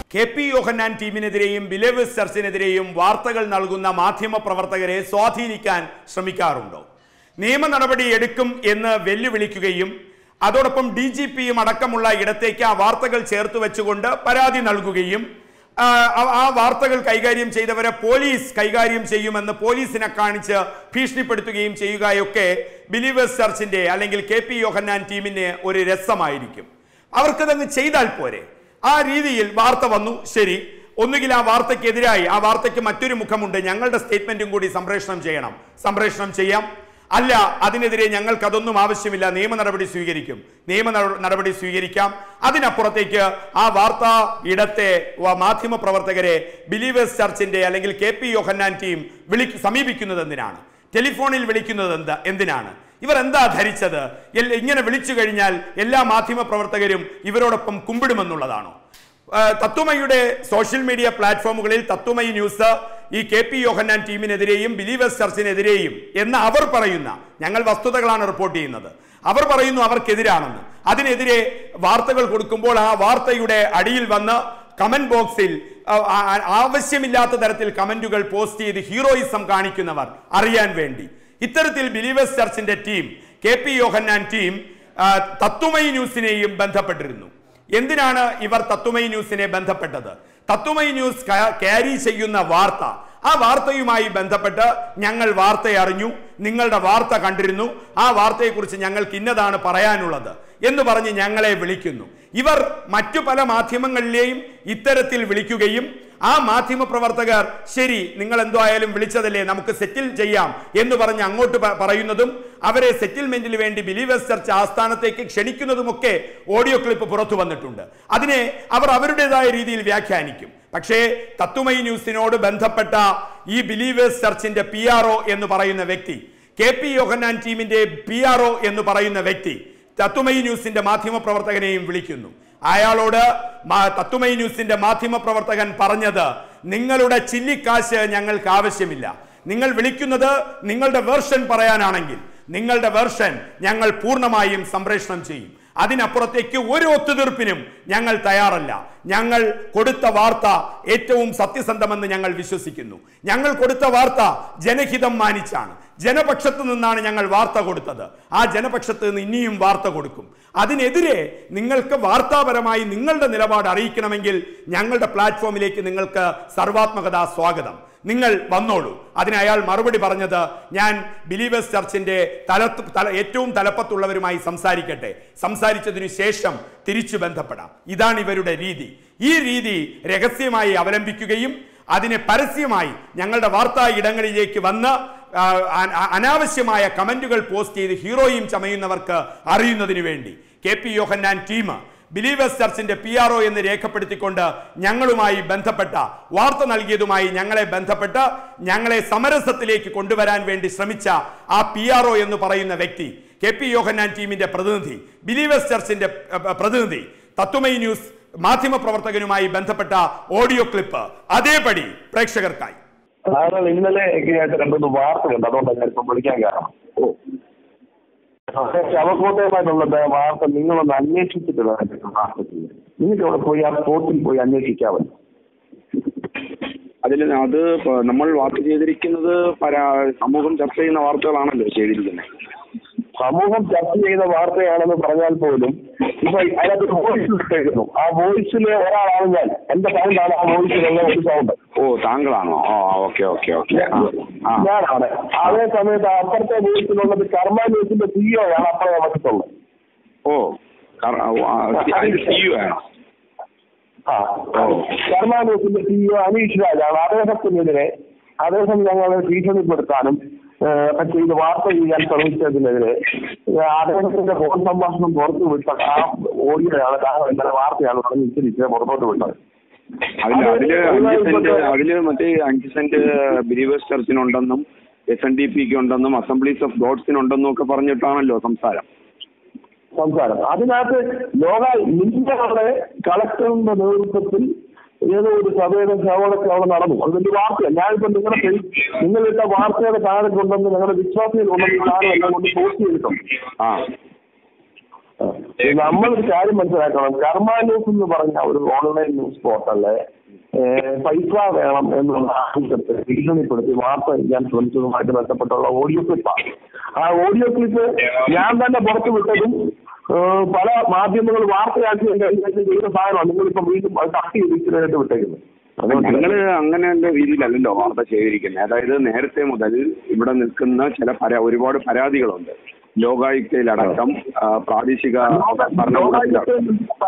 K P Yohannan ടീമിനെതിരെയും ബിലേവേഴ്സ് ചർച്ചിനെതിരെയും വാർത്തകൾ നൽകുന്ന മാധ്യമ പ്രവർത്തകരെ സ്വാധീനിക്കാൻ ശ്രമിക്കാറുണ്ടോ നിയമ നടപടി എടുക്കും എന്ന് വെല്ലുവിളിക്കുകയും അതോടൊപ്പം ഡി ജി പിയും അടക്കമുള്ള ഇടത്തേക്ക് ആ വാർത്തകൾ ചേർത്ത് വെച്ചുകൊണ്ട് പരാതി നൽകുകയും ആ, ആ- ആ വാർത്തകൾ കൈകാര്യം ചെയ്തവരെ പോലീസ് കൈകാര്യം ചെയ്യുമെന്ന് പോലീസിനെ കാണിച്ച് ഭീഷണിപ്പെടുത്തുകയും ചെയ്യുകയൊക്കെ ബിലീവേഴ്സ് ചർച്ചിന്റെ അല്ലെങ്കിൽ കെ പി യോഹന്നാൻ ടീമിന് ഒരു രസമായിരിക്കും അവർക്കതങ്ങ് ചെയ്താൽ പോരെ ആ രീതിയിൽ വാർത്ത വന്നു ശരി ഒന്നുകിൽ ആ വാർത്തയ്ക്കെതിരായി ആ വാർത്തയ്ക്ക് മറ്റൊരു മുഖമുണ്ട് ഞങ്ങളുടെ സ്റ്റേറ്റ്മെന്റും കൂടി സംപ്രേഷണം ചെയ്യണം സംപ്രേഷണം ചെയ്യാം അല്ല അതിനെതിരെ ഞങ്ങൾക്ക് അതൊന്നും ആവശ്യമില്ല നിയമ നടപടി സ്വീകരിക്കും നിയമ നട- നടപടി സ്വീകരിക്കാം അതിനപ്പുറത്തേക്ക് ആ വാർത്താ ഇടത്തെ വ- മാധ്യമ പ്രവർത്തകരെ ബിലീവേഴ്സ് ചർച്ചിന്റെ അല്ലെങ്കിൽ കെ പി യോഹന്നാൻ ടീം വിളി സമീപിക്കുന്നത് എന്തിനാണ് ടെലിഫോണിൽ വിളിക്കുന്നത് എന്താ എന്തിനാണ് ഇവർ എന്താ ധരിച്ചത് എൽ- ഇങ്ങനെ വിളിച്ചു കഴിഞ്ഞാൽ എല്ലാ മാധ്യമ പ്രവർത്തകരും ഇവരോടൊപ്പം കുമ്പിടുമെന്നുള്ളതാണോ ആ, തത്വമയുടെ സോഷ്യൽ മീഡിയ പ്ലാറ്റ്ഫോമുകളിൽ തത്വമയി ന്യൂസ് ഈ കെ പി യോഹന്നാൻ ടീമിനെതിരെയും ബിലീവേഴ്സ് ചർച്ചിനെതിരെയും എന്ന് അവർ പറയുന്ന ഞങ്ങൾ വസ്തുതകളാണ് റിപ്പോർട്ട് ചെയ്യുന്നത് അവർ പറയുന്നു അവർക്കെതിരാണെന്ന് അതിനെതിരെ വാർത്തകൾ കൊടുക്കുമ്പോൾ ആ വാർത്തയുടെ അടിയിൽ വന്ന് കമന്റ് ബോക്സിൽ ആ, ആ- ആവശ്യമില്ലാത്ത തരത്തിൽ കമന്റുകൾ പോസ്റ്റ് ചെയ്ത് ഹീറോയിസം കാണിക്കുന്നവർ അറിയാൻ വേണ്ടി ഇത്തരത്തിൽ ബിലീവേഴ്സ് ചർച്ചിന്റെ team K P Yohannan team ആ, തത്വമയി ന്യൂസിനെയും ബന്ധപ്പെട്ടിരുന്നു എന്തിനാണ് ഇവർ തത്വമയി ന്യൂസിനെ ബന്ധപ്പെട്ടത് തത്വമയി ന്യൂസ് ക- ക്യാരി ചെയ്യുന്ന വാർത്ത ആ വാർത്തയുമായി ബന്ധപ്പെട്ട് ഞങ്ങൾ വാർത്ത അറിഞ്ഞു നിങ്ങളുടെ വാർത്ത കണ്ടിരുന്നു ആ വാർത്തയെക്കുറിച്ച് ഞങ്ങൾക്ക് ഇന്നതാണ് പറയാനുള്ളത് എന്ന് പറഞ്ഞ് ഞങ്ങളെ വിളിക്കുന്നു ഇവർ മറ്റു പല മാധ്യമങ്ങളിലെയും ഇത്തരത്തിൽ വിളിക്കുകയും ആ മാധ്യമ പ്രവർത്തകർ ശരി നിങ്ങൾ എന്തോ ആയാലും വിളിച്ചതല്ലേ നമുക്ക് സെറ്റിൽ ചെയ്യാം എന്ന് പറഞ്ഞ് അങ്ങോട്ട് പ- പറയുന്നതും അവരെ സെറ്റിൽമെന്റിന് വേണ്ടി ബിലീവേഴ്സ് ചർച്ച് ആസ്ഥാനത്തേക്ക് ക്ഷണിക്കുന്നതുമൊക്കെ ഓഡിയോ ക്ലിപ്പ് പുറത്തു വന്നിട്ടുണ്ട് അതിനെ അവർ അവരുടേതായ രീതിയിൽ വ്യാഖ്യാനിക്കും പക്ഷേ തത്വമയി ന്യൂസിനോട് ബന്ധപ്പെട്ട ഈ ബിലീവേഴ്സ് ചർച്ചിന്റെ പി എന്ന് പറയുന്ന വ്യക്തി കെ പി യോഹന്നാൻ ടീമിന്റെ പി എന്ന് പറയുന്ന വ്യക്തി തത്വമയി ന്യൂസിന്റെ മാധ്യമ പ്രവർത്തകനെയും വിളിക്കുന്നു അയാളോട് മാ- തത്വമയി ന്യൂസിന്റെ മാധ്യമ പ്രവർത്തകൻ പറഞ്ഞത് നിങ്ങളുടെ ചില്ലിക്കാശ് ഞങ്ങൾക്ക് ആവശ്യമില്ല നിങ്ങൾ വിളിക്കുന്നത് നിങ്ങളുടെ വേർഷൻ പറയാനാണെങ്കിൽ നിങ്ങളുടെ വേർഷൻ ഞങ്ങൾ പൂർണ്ണമായും സംപ്രേഷണം ചെയ്യും അതിനപ്പുറത്തേക്ക് ഒരു ഒത്തുതീർപ്പിനും ഞങ്ങൾ തയ്യാറല്ല ഞങ്ങൾ കൊടുത്ത വാർത്ത ഏറ്റവും സത്യസന്ധമെന്ന് ഞങ്ങൾ വിശ്വസിക്കുന്നു ഞങ്ങൾ കൊടുത്ത വാർത്ത ജനഹിതം മാനിച്ചാണ് ജനപക്ഷത്ത് നിന്നാണ് ഞങ്ങൾ വാർത്ത കൊടുത്തത് ആ ജനപക്ഷത്ത് നിന്ന് ഇനിയും വാർത്ത കൊടുക്കും അതിനെതിരെ നിങ്ങൾക്ക് വാർത്താപരമായി നിങ്ങളുടെ നിലപാട് അറിയിക്കണമെങ്കിൽ ഞങ്ങളുടെ പ്ലാറ്റ്ഫോമിലേക്ക് നിങ്ങൾക്ക് സർവാത്മകത സ്വാഗതം നിങ്ങൾ വന്നോളൂ അതിന് അയാൾ മറുപടി പറഞ്ഞത് ഞാൻ ബിലീവേഴ്സ് ചർച്ചിന്റെ തലത്ത് തല ഏറ്റവും തലപ്പത്തുള്ളവരുമായി സംസാരിക്കട്ടെ സംസാരിച്ചതിനു ശേഷം തിരിച്ചു ബന്ധപ്പെടാം ഇതാണ് ഇവരുടെ രീതി ഈ രീതി രഹസ്യമായി അവലംബിക്കുകയും അതിനെ പരസ്യമായി ഞങ്ങളുടെ വാർത്താ ഇടങ്ങളിലേക്ക് വന്ന് ആ, അ- അനാവശ്യമായ കമന്റുകൾ പോസ്റ്റ് ചെയ്ത് ഹീറോയും ചമയുന്നവർക്ക് അറിയുന്നതിന് വേണ്ടി K P Yohannan team believers ചർച്ചിന്റെ പി ആർ എന്ന് രേഖപ്പെടുത്തിക്കൊണ്ട് ഞങ്ങളുമായി ബന്ധപ്പെട്ട വാർത്ത നൽകിയതുമായി ഞങ്ങളെ ബന്ധപ്പെട്ട് ഞങ്ങളെ സമരസത്തിലേക്ക് കൊണ്ടുവരാൻ വേണ്ടി ശ്രമിച്ച ആ പി ആർ എന്ന് പറയുന്ന വ്യക്തി കെ പി യോഹന്നാൻ ടീമിന്റെ പ്രതിനിധി ബിലീവേഴ്സ് ചർച്ചിന്റെ അഹ്, പ്രതിനിധി തത്വമയി ന്യൂസ് മാധ്യമ പ്രവർത്തകനുമായി ബന്ധപ്പെട്ട ഓഡിയോ ക്ലിപ്പ് അതേപടി പ്രേക്ഷകർക്കായി താങ്കൾ ഇന്നലെ ഒക്കെ ആയിട്ട് രണ്ടൊന്ന് വാർത്ത കണ്ടു അതുകൊണ്ടാണ് ഞാൻ ഇപ്പം വിളിക്കാൻ കാരണം ഓ ശവക്കോട്ടയുമായിട്ടുള്ള വാർത്ത നിങ്ങളൊന്ന് അന്വേഷിച്ചിട്ട് വേണം ഇതിന്റെ വാർത്ത ചെയ്യാൻ നിങ്ങൾക്ക് അവിടെ പോയി ആ സ്പോട്ടിൽ പോയി അന്വേഷിക്കാമല്ലോ അതിൽ അത് പ- നമ്മൾ വാർത്ത ചെയ്തിരിക്കുന്നത് പരാ സമൂഹം ചർച്ച ചെയ്യുന്ന വാർത്തകളാണല്ലോ ചെയ്തിരിക്കുന്നത് സമൂഹം ചർച്ച ചെയ്ത വാർത്തയാണെന്ന് പറഞ്ഞാൽ പോലും ഇപ്പൊ അതിനകത്ത് വോയിസ് ഇട്ടേക്കുന്നു ആ വോയിസിൽ ഒരാളാണ് ഞാൻ എന്റെ സൗണ്ടാണ് ആ വോയിസിലുള്ള ഒരു സൗണ്ട് ഓ താങ്കളാണോ ഓ ഓക്കെ ഓക്കെ ഓക്കെ ആ ആ ഞാനാണ് അതേ സമയത്ത് അപ്പുറത്തെ വോയിസിലുള്ളത് കർമ്മ ന്യൂസിന്റെ സിഇഒ ആണ് അപ്പുറം വന്നിട്ടുള്ളത് ഓ കർ- ആ, അതിന്റെ സിഇഒ ആണോ ആ കർമ്മ ന്യൂസിന്റെ സിഇഒ അനീഷ് രാജാണ് അദ്ദേഹത്തിനെതിരെ അദ്ദേഹം ഞങ്ങളെ ഭീഷണിപ്പെടുത്താനും ഏഹ്, ഒക്കെ ചെയ്ത് വാർത്ത ചെയ്യാൻ ശ്രമിച്ചതിനെതിരെ ഏഹ്, അദ്ദേഹത്തിന്റെ ഫോൺ സംഭാഷണം പുറത്തു വിട്ട ആ ഓഡിയോയാണ് താങ്കൾ ഇന്നലെ വാർത്തയാണ് പറഞ്ഞ് ഇച്ചിരി പുറത്തോട്ട് വിട്ടത് അതില് അത് അതില് അഞ്ച് സെന്റ് ഇപ്പോഴത്തെ- അതില് മറ്റേ അഞ്ച് സെന്റ് ബിലീവേഴ്സ് ചർച്ചിനുണ്ടെന്നും എസ് എൻ ഡി പിക്ക് ഉണ്ടെന്നും അസംബ്ലീസ് ഓഫ് ഗോഡ്സിനുണ്ടെന്നും ഒക്കെ പറഞ്ഞിട്ടാണല്ലോ സംസാരം സംസാരം അതിനകത്ത് ലോക നിങ്ങളുടെ കളക്ടറിന്റെ നേതൃത്വത്തിൽ ഏതോ ഒരു സഭയുടെ സേവനമൊക്കെ അവിടെ നടന്നു അത് വലിയ വാർത്തയാണ് ഞാനിപ്പോ നിങ്ങളുടെ ഫെയ്- നിങ്ങളിട്ട വാർത്തയുടെ താഴെ കൊണ്ടുവന്ന് ഞങ്ങളുടെ വിശ്വാസികൾ കൊണ്ടുവന്ന് സാധനം എല്ലാം കൊണ്ട് പോസ്റ്റ് ചെയ്തിട്ടുണ്ട് ആ നമ്മളൊരു കാര്യം മനസ്സിലാക്കണം കർമ്മ ന്യൂസ് എന്ന് പറഞ്ഞ ഒരു ഓൺലൈൻ ന്യൂസ് പോർട്ടല് പൈസ വേണം എന്നുള്ള ആവശ്യത്തെ ഭീഷണിപ്പെടുത്തി വാർത്ത ചെയ്യാൻ ശ്രമിച്ചതുമായിട്ട് ബന്ധപ്പെട്ടുള്ള ഓഡിയോ ക്ലിപ്പാണ് ആ ഓഡിയോ ക്ലിപ്പ് ഞാൻ തന്നെ പുറത്തു വിട്ടതും ഏഹ്, പല മാധ്യമങ്ങൾ വാർത്തയാക്കി എന്റെ കൈകാര്യം ചെയ്യുന്ന സാധനമാണ് നിങ്ങളിപ്പം വീണ്ടും അത് തട്ടി ഇടിച്ചിട്ട് വിട്ടേക്കുന്നത് അതുകൊണ്ട് ഞങ്ങള് അങ്ങനെയുള്ള രീതിയിലല്ലല്ലോ വാർത്ത ശേഖരിക്കുന്നത് അതായത് നേരത്തെ മുതൽ ഇവിടെ നിൽക്കുന്ന ചില പരാ ഒരുപാട് പരാതികളുണ്ട് ലോകായുക്തയിലടക്കം ആ, പ്രാദേശിക ഭരണകൂടത്തിലടക്കം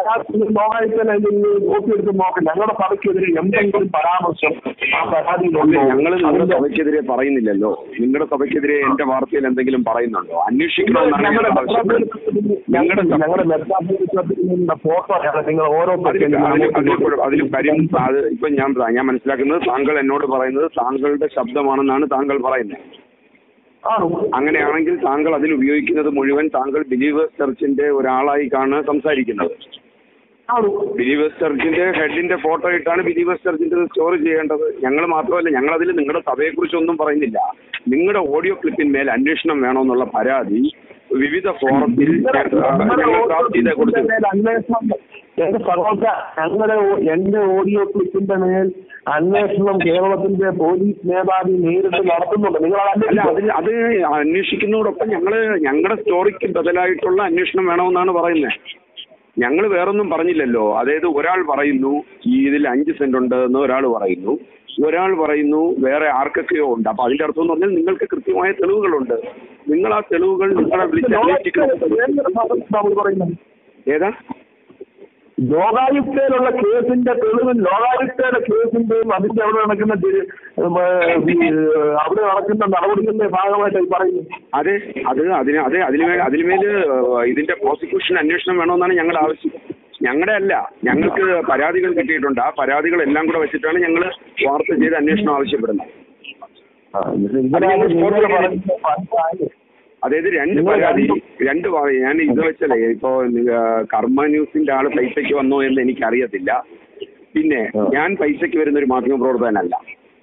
നോക്കിയെടുത്ത് നോക്കാം ഞങ്ങളുടെ സഭയ്ക്കെതിരെ എന്തെങ്കിലും പരാമർശം ആ പരാതിയിലുണ്ടോ ഞങ്ങൾ നിങ്ങളുടെ അതിന്റെ- സഭയ്ക്കെതിരെ പറയുന്നില്ലല്ലോ നിങ്ങളുടെ സഭയ്ക്കെതിരെ എന്റെ വാർത്തയിൽ എന്തെങ്കിലും പറയുന്നുണ്ടോ അന്വേഷിക്കണമെന്നാണ് ഞങ്ങളുടെ ഞങ്ങൾ ആവശ്യപ്പെടുന്നത് ഞങ്ങളുടെ സഭ- ഞങ്ങളുടെ മെത്രാപോലിത്തത്തിന്റെ ഫോട്ടോ നിങ്ങൾ ഓരോ അതിൽ സെക്കൻഡിലും അതിൽ അങ്ങോട്ടും അതിൽ ഇങ്ങോട്ടും അതിൽ കാര്യം അത് ഇപ്പൊ ഞാൻ ഞാൻ മനസ്സിലാക്കുന്നത് താങ്കൾ എന്നോട് പറയുന്നത് താങ്കളുടെ ശബ്ദമാണെന്നാണ് താങ്കൾ പറയുന്നത് ആണ്. അങ്ങനെയാണെങ്കിൽ താങ്കൾ അതിൽ ഉപയോഗിക്കുന്നത് മുഴുവൻ താങ്കൾ ബിലീവേഴ്സ് ചർച്ചിന്റെ ഒരാളായി കാണാൻ സംസാരിക്കുന്നത് ആണ്. ബിലീവേഴ്സ് ചർച്ചിന്റെ ഹെഡിന്റെ ഫോട്ടോ ഇട്ടാണ് ബിലീവേഴ്സ് ചർച്ചിന്റെ സ്റ്റോറി ചെയ്യേണ്ടത് ഞങ്ങൾ മാത്രമല്ല ഞങ്ങൾ അതിൽ നിങ്ങളുടെ സഭയെക്കുറിച്ചൊന്നും പറയുന്നില്ല നിങ്ങളുടെ ഓഡിയോ ക്ലിപ്പിന്മേൽ അന്വേഷണം വേണമെന്നുള്ള പരാതി വിവിധ ഫോറത്തിൽ ഞങ്ങളുടെ ഞങ്ങൾ ഡ്രാഫ്റ്റ് ചെയ്ത് കൊടുത്തു ഓഡിയോ മേൽ അന്വേഷണം എന്റെ സഹോദര ഞങ്ങളുടെ ഓ- എന്റെ ഓഡിയോ ക്ലിപ്പിന്റെ മേൽ അന്വേഷണം കേരളത്തിന്റെ പോലീസ് മേധാവി നേരിട്ട് നടത്തുന്നുണ്ട് നിങ്ങൾ അത് അല്ല അന്വേഷിച്ചോ? അതിൽ അത് അന്വേഷിക്കുന്നതോടൊപ്പം ഞങ്ങള് ഞങ്ങളുടെ സ്റ്റോറിക്ക് ബദലായിട്ടുള്ള അന്വേഷണം വേണമെന്നാണ് പറയുന്നത് ഞങ്ങൾ വേറൊന്നും പറഞ്ഞില്ലല്ലോ അതായത് ഒരാൾ പറയുന്നു ഈ ഇതിൽ അഞ്ച് സെന്റ് ഉണ്ട് എന്ന് ഒരാൾ പറയുന്നു ഒരാൾ പറയുന്നു വേറെ ആർക്കൊക്കെയോ ഉണ്ട് അപ്പൊ അതിന്റെ അർത്ഥം എന്ന് പറഞ്ഞാൽ നിങ്ങൾക്ക് കൃത്യമായ തെളിവുകളുണ്ട് നിങ്ങൾ ആ തെളിവുകൾ നിങ്ങളെ വിളിച്ച് അന്വേഷിക്കണം നമ്മൾ പറയുന്നത് ഏതാ ലോകായുക്തയിലുള്ള കേസിന്റെ തെളിവ് ലോകായുക്തയുടെ കേസിന്റെയും അതിന്റെ അവിടെ നടക്കുന്ന ജെ- ഉം, ഏഹ്, ഈ, ഏഹ്, അവിടെ നടക്കുന്ന നടപടികളുടെ ഭാഗമായിട്ടായി പറയുന്നത് അതെ അത് അതിന് അതെ അതിനുമേൽ അതിനുമേൽ ഇതിന്റെ പ്രോസിക്യൂഷൻ അന്വേഷണം വേണമെന്നാണ് ഞങ്ങളുടെ ആവശ്യം ഞങ്ങളുടെ അല്ല ഞങ്ങൾക്ക് പരാതികൾ കിട്ടിയിട്ടുണ്ട് ആ പരാതികൾ എല്ലാം കൂടെ വെച്ചിട്ടാണ് ഞങ്ങൾ വാർത്ത ചെയ്ത് അന്വേഷണം ആവശ്യപ്പെടുന്നത് ആ, ഇത് ഇതിനാണ് നിങ്ങൾ പറയുന്നത് പഞ്ചായത്ത്. അതായത് രണ്ട് നിങ്ങൾ പരാതി രണ്ടും- രണ്ട് പരാതി ഞാൻ ഇത് വെച്ചല്ലേ ഇപ്പോ നിങ്ങ- കർമ്മ ന്യൂസിന്റെ ആള് പൈസയ്ക്ക് വന്നോ എന്ന് എനിക്കറിയത്തില്ല പിന്നെ ആ. ഞാൻ പൈസയ്ക്ക് വരുന്ന ഒരു മാധ്യമ പ്രവർത്തകനല്ല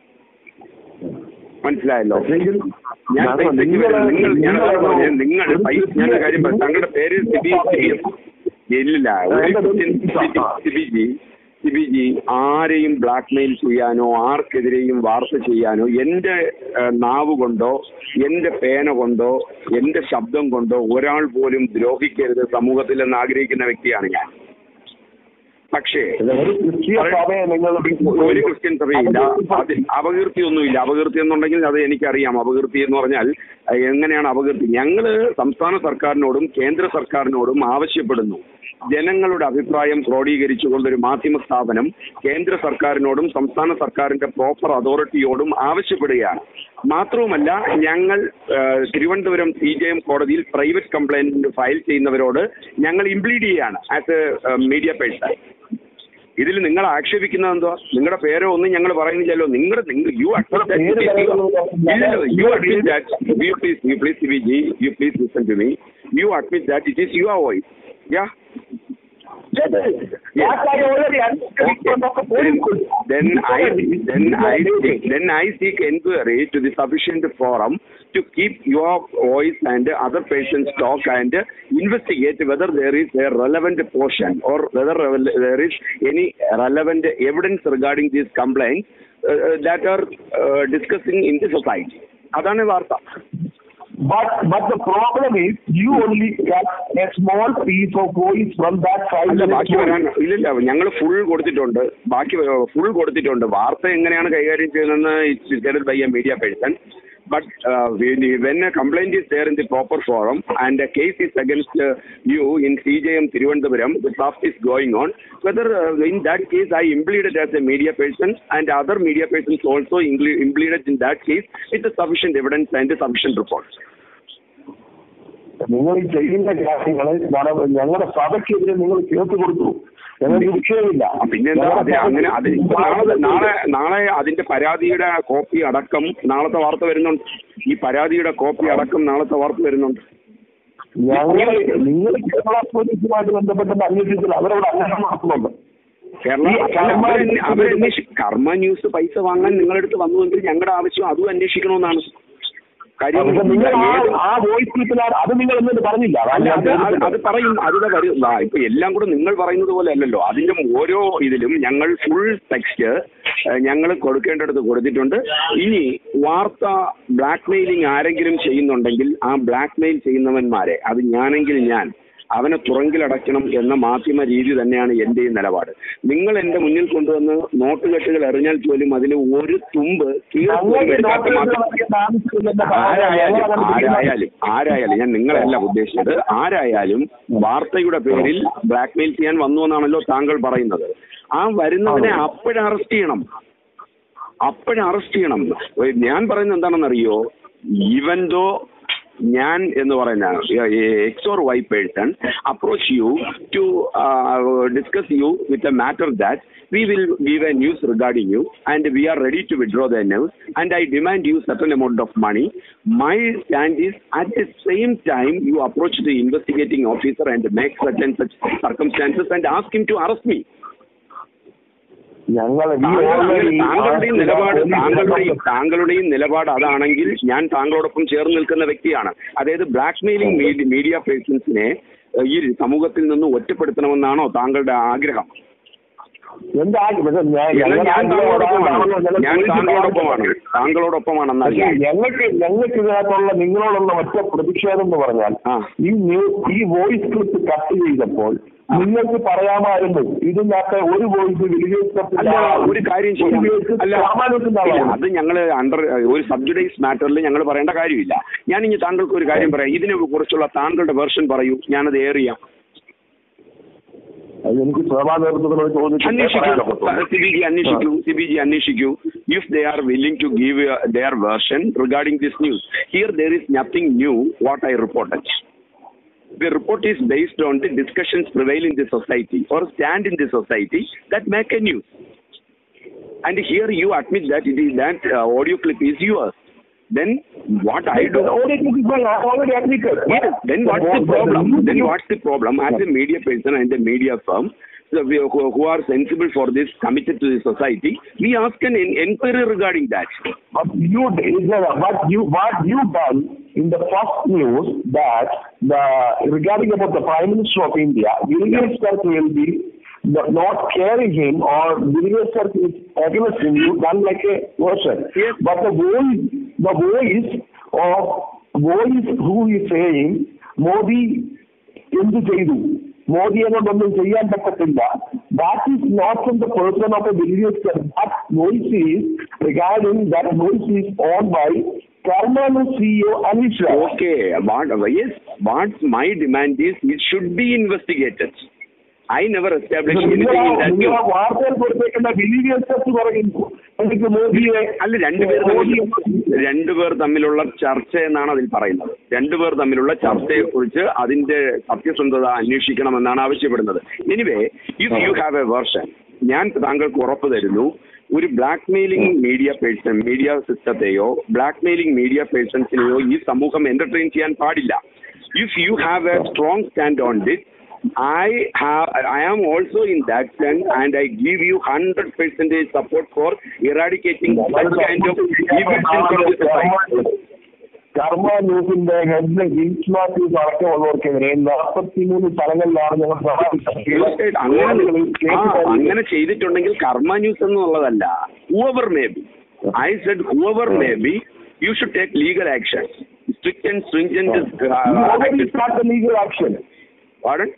മനസ്സിലായല്ലോ പക്ഷേങ്കിൽ ഞാൻ ഞാൻ പൈസയ്ക്ക് നിങ്ങള് വരുന്ന നിങ്ങൾ ഞാൻ നിങ്ങള് അതാണ് പറഞ്ഞത്. നിങ്ങൾ ഒരു പൈസ ഞാൻ ഒരു കാര്യം പറയാം താങ്കളുടെ പേര് സിബി സിബി ഇല്ലില്ല ഒരു എന്റെ പേര് question C B. C B G C B G ആരെയും ബ്ലാക്ക് മെയിൽ ചെയ്യാനോ ആർക്കെതിരെയും വാർത്ത ചെയ്യാനോ എന്റെ ഏഹ്, നാവ് കൊണ്ടോ എന്റെ പേന കൊണ്ടോ എന്റെ ശബ്ദം കൊണ്ടോ ഒരാൾ പോലും ദ്രോഹിക്കരുത് സമൂഹത്തിൽ എന്ന് ആഗ്രഹിക്കുന്ന വ്യക്തിയാണ് ഞാൻ പക്ഷേ ഒരു ക്രിസ്തീയ സഭയെ നിങ്ങൾ ഒരു ക്രിസ്ത്യൻ സഭയില്ല അതിൽ അപകീർത്തിയൊന്നുമില്ല അപകീർത്തി എന്നുണ്ടെങ്കിൽ അത് എനിക്കറിയാം അപകീർത്തി എന്ന് പറഞ്ഞാൽ അഹ് എങ്ങനെയാണ് അപകീർത്തി ഞങ്ങള് സംസ്ഥാന സർക്കാരിനോടും കേന്ദ്ര സർക്കാരിനോടും ആവശ്യപ്പെടുന്നു ജനങ്ങളുടെ അഭിപ്രായം ക്രോഡീകരിച്ചുകൊണ്ട് ഒരു മാധ്യമ സ്ഥാപനം കേന്ദ്ര സർക്കാരിനോടും സംസ്ഥാന സർക്കാരിന്റെ പ്രോപ്പർ അതോറിറ്റിയോടും ആവശ്യപ്പെടുകയാണ് മാത്രവുമല്ല ഞങ്ങൾ ഏഹ്, തിരുവനന്തപുരം സി ജെ എം കോടതിയിൽ പ്രൈവറ്റ് കംപ്ലൈന്റ് ഫയൽ ചെയ്യുന്നവരോട് ഞങ്ങൾ ഇംപ്ലീഡ് ചെയ്യുകയാണ് ആസ് എ മീഡിയ പേഴ്സൺ ഇതിൽ നിങ്ങൾ ആക്ഷേപിക്കുന്നത് എന്തോ നിങ്ങളുടെ പേരോ ഒന്നും ഞങ്ങൾ പറയുന്നില്ലല്ലോ നിങ്ങളുടെ നിങ്ങൾ you you admit that you please you please V G you please listen to me you admit that it is your voice yeah then I then I seek, then I seek inquiry to the sufficient forum to keep your voice and other patients' talk and investigate whether there is a relevant portion or whether there is any relevant evidence regarding these complaints uh, uh, that are uh, discussing in the society. അതാണ് വാർത്ത But but the problem is you only get a small piece of voice from that five അല്ല minute ബാക്കി വരാൻ ഇല്ലില്ല ഞങ്ങൾ full കൊടുത്തിട്ടുണ്ട് ബാക്കി full കൊടുത്തിട്ടുണ്ട് വാർത്ത എങ്ങനെയാണ് കൈകാര്യം ചെയ്യുന്നതെന്ന് it's guided by a media person but when a complaint is there in the proper forum and a case is against you in C J M Thiruvananthapuram the draft is going on whether in that case I impleaded as a media person and other media persons also impleaded in that case with sufficient evidence and sufficient report നിങ്ങൾ ഈ ചെയ്യുന്ന കാര്യങ്ങള് നട- ഞങ്ങളുടെ സഭയ്ക്കെതിരെ നിങ്ങൾ case കൊടുത്തു ഞങ്ങൾക്ക് വിഷയമില്ല പിന്നെന്താ അതെ അങ്ങനെ അത് ഇപ്പൊ നാളെ നാളെ നാളെ അതിന്റെ പരാതിയുടെ കോപ്പി അടക്കം നാളത്തെ വാർത്ത വരുന്നുണ്ട് ഈ പരാതിയുടെ കോപ്പി അടക്കം നാളത്തെ വാർത്ത വരുന്നുണ്ട് ഞങ്ങൾ നിങ്ങൾ കേരള പോലീസുമായിട്ട് ബന്ധപ്പെട്ട് അന്വേഷിച്ചില്ല അവരവിടെ അന്വേഷണം നടത്തുന്നുണ്ട് കേരള അല്ല, അവരന്വേ- അവരന്വേഷി കർമ്മ ന്യൂസ് പൈസ വാങ്ങാൻ നിങ്ങളുടെ അടുത്ത് വന്നുവെങ്കിൽ ഞങ്ങളുടെ ആവശ്യം അതും അന്വേഷിക്കണമെന്നാണ് കാര്യം പക്ഷെ നിങ്ങൾ ആ ഏത് ആ വോയിസ് ക്ലിപ്പിൽ അത് നിങ്ങൾ എന്നിട്ട് പറഞ്ഞില്ല അതാണ് അല്ല ഞാൻ അത് അത് ചോദിച്ചത്. അത് പറയും അതിലെ വരും ആ, ഇപ്പൊ എല്ലാം കൂടെ നിങ്ങൾ പറയുന്നത് പോലെ അല്ലല്ലോ അതിന്റെ ഓരോ ഇതിലും ഞങ്ങൾ ഫുൾ ടെക്സ്റ്റ് ഞങ്ങൾ കൊടുക്കേണ്ടടുത്ത് കൊടുത്തിട്ടുണ്ട് ഇനി വാർത്ത ബ്ലാക്ക് മെയിലിംഗ് ആരെങ്കിലും ചെയ്യുന്നുണ്ടെങ്കിൽ ആ ബ്ലാക്ക് മെയിൽ ചെയ്യുന്നവന്മാരെ അത് ഞാനെങ്കിൽ ഞാൻ അവനെ തുറങ്കിലടയ്ക്കണം എന്ന മാധ്യമ രീതി തന്നെയാണ് എന്റെയും നിലപാട് നിങ്ങൾ എന്റെ മുന്നിൽ കൊണ്ടുവന്ന് നോട്ടുകെട്ടുകൾ എറിഞ്ഞാൽ പോലും അതിൽ ഒരു തുമ്പ് തീർത്ത് പോലും ഞങ്ങൾക്ക് എടുക്കാത്ത നോട്ടുകെട്ട് മാധ്യമ നടത്തിയ ആവശ്യമില്ലെന്ന് പറയാൻ ആരായാലും ഞങ്ങൾ അങ്ങനെ ചെയ്യുന്നില്ല. ആരായാലും ആരായാലും ഞാൻ നിങ്ങളല്ല ഉദ്ദേശിച്ചത് ആരായാലും വാർത്തയുടെ പേരിൽ ബ്ലാക്ക്മെയിൽ ചെയ്യാൻ വന്നു എന്നാണല്ലോ താങ്കൾ പറയുന്നത് ആ വരുന്നവനെ അപ്പോഴ അറസ്റ്റ് ചെയ്യണം അപ്പോഴ അറസ്റ്റ് ചെയ്യണം ഏ, ഞാൻ പറയുന്നത് എന്താണെന്നറിയോ ഈവൻ ദോ ഞാൻ എന്ന് പറയുന്ന X or Y person approach you to discuss you with a matter that we will give a news regarding you and we are ready to withdraw the news and I demand you certain amount of money. My stand is at the same time you approach the investigating officer and make such and such circumstances and ask him to arrest me. ഞങ്ങൾ we താങ്കൾ- already താങ്കളുടെയും asked നിലപാട് the police താങ്കളുടെയും department. താങ്കളുടെയും നിലപാട് അതാണെങ്കിൽ ഞാൻ താങ്കളോടൊപ്പം ചേർന്ന് നിൽക്കുന്ന വ്യക്തിയാണ് അതായത് ബ്ലാക്ക് മെയിലിംഗ് മീഡിയ പേഴ്സൺസിനെ ഈ സമൂഹത്തിൽ നിന്ന് ഒറ്റപ്പെടുത്തണമെന്നാണോ താങ്കളുടെ ആഗ്രഹം എന്റെ ആഗ്രഹം ഞാൻ എന്നാൽ ഞങ്ങൾ ഞാൻ താങ്കളോടൊപ്പമാണ് ആഗ്രഹം ഞാൻ താങ്കളോടൊപ്പമാണ് താങ്കളോടൊപ്പമാണെന്നാൽ പക്ഷേ ഞങ്ങൾക്ക് ഞങ്ങൾക്ക് ഇതിനകത്തുള്ള നിങ്ങളോടുള്ള ഒറ്റ പ്രതിഷേധം എന്ന് പറഞ്ഞാൽ ആ. ഈ ന്യൂ- ഈ വോയിസ് ക്ലിപ്പ് കട്ട് ചെയ്തപ്പോൾ നിങ്ങൾക്ക് പറയാമായിരുന്നു ഇതിനകത്ത് ഒരു വോയിസ് അല്ല ഒരു കാര്യം ചെയ്യാം അല്ല ഇല്ല, അത് ഞങ്ങൾ അണ്ടർ ഒരു സബ്ജുഡൈസ് മാറ്ററിൽ ഞങ്ങൾ പറയേണ്ട കാര്യമില്ല ഞാൻ ഇനി താങ്കൾക്ക് ഒരു കാര്യം പറയാം ഇതിനെ കുറിച്ചുള്ള താങ്കളുടെ വെർഷൻ പറയൂ ഞാനത് എയർ ചെയ്യാം എനിക്ക് സഭാ നേതൃത്വത്തിനോട് ചോദിച്ചിട്ട് അന്വേഷിക്കൂ പറയാനൊക്കത്തുള്ളൂ. സി ബി ജി അന്വേഷിക്കൂ സി ബി ജി അന്വേഷിക്കൂ if they are willing to give their version regarding this news here there is nothing new what I reported The report is based on the discussions prevail in the society or stand in the society that make a news. And here you admit that it is that uh, audio clip is yours. Then what I do? Audio clip is mine. I already admitted. Yes, then what's the problem? Then what's the problem? As a media person and a media firm so we, who, who are sensible for this, committed to the society, we ask an en- inquiry regarding that. But you, what you, what you done in the first news that the regarding about the Prime Minister of India, Vilnius Kirk will be no- not caring him or Vilnius Kirk is against him. You done like a version. Yes. But the voice, the voice of voice who is saying Modi എന്ത് ചെയ്തു മോദിയെ കൊണ്ടൊന്നും ചെയ്യാൻ പറ്റത്തില്ല that is not from the person of a believers that voice is regarding that voice is on by Karma News CEO Aneesh Raj Okay, what, yes, what my demand is, it should be investigated. I never established anything in that നിങ്ങൾ news. വാർത്തയിൽ കൊടുത്തേക്കുന്ന ബിലിയസ് പറയുന്നു എനിക്ക് മോദിയെ അല്ല രണ്ടുപേർ മോദിയെ തമ്മിൽ രണ്ടുപേർ തമ്മിലുള്ള ചർച്ച എന്നാണ് അതിൽ പറയുന്നത് രണ്ടുപേർ തമ്മിലുള്ള ചർച്ചയെ കുറിച്ച് അതിന്റെ സത്യസന്ധത അന്വേഷിക്കണമെന്നാണ് ആവശ്യപ്പെടുന്നത് anyway if you have a version ഞാൻ താങ്കൾക്ക് ഉറപ്പ് തരുന്നു ഒരു blackmailing media person media സിസ്റ്റത്തെയോ ബ്ലാക്ക് മെയിലിംഗ് മീഡിയ പേഴ്സൺസിനെയോ ഈ സമൂഹം എന്റർടൈൻ ചെയ്യാൻ പാടില്ല if you have a strong stand on this I have, I am also in that sense, and I give you hundred percentage support for eradicating such kind of evil things from the society. കർമ്മ ന്യൂസിന്റെ ഹെഡിന് gills Mathews അടക്കമുള്ളവർക്കെതിരെ നാൽപ്പത്തിമൂന്ന് സ്ഥലങ്ങളിലാണ് ഞങ്ങൾ തീർച്ചയായിട്ടും അങ്ങനെ ആ അങ്ങനെ ചെയ്തിട്ടുണ്ടെങ്കിൽ കർമ്മ ന്യൂസ് എന്നുള്ളതല്ല whoever may be I said whoever may be you should take legal action strict and already stringent started the legal action. pardon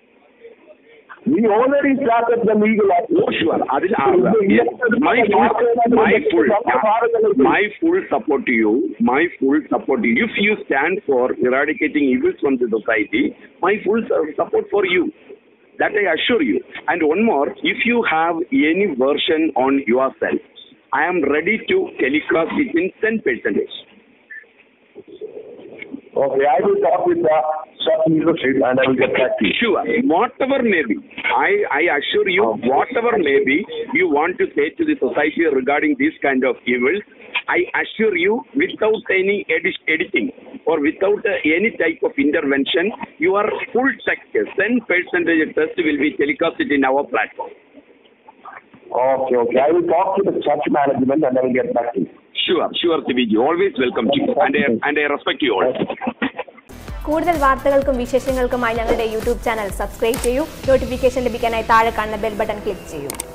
We already started the legal action. Oh, sure. അതിൽ ആ, yes. my full, my full, my full support to you, my full support to you. If you stand for eradicating evils from the society, my full su- support for you. That I assure you. And one more, if you have any version on yourself, I am ready to telecast it in 10 percentage. Okay, I will talk with the sub leadership and I will get back to you. Sure. Whatever may be, I, I assure you, whatever may be, you want to say to the society regarding this kind of evils, I assure you, without any edi- editing or without uh, any type of intervention, your full text, 10 percentage test will be telecasted in our platform. Okay, okay. I will talk to the church management and I will get back to you. Sure sure C B G always welcome to and and I respect you all കൂടുതൽ വാർത്തകൾക്കും വിശേഷങ്ങൾക്കുമായി ഞങ്ങളുടെ YouTube channel subscribe ചെയ്യൂ notification ലഭിക്കാനായി താഴെ കാണുന്ന bell button click ചെയ്യൂ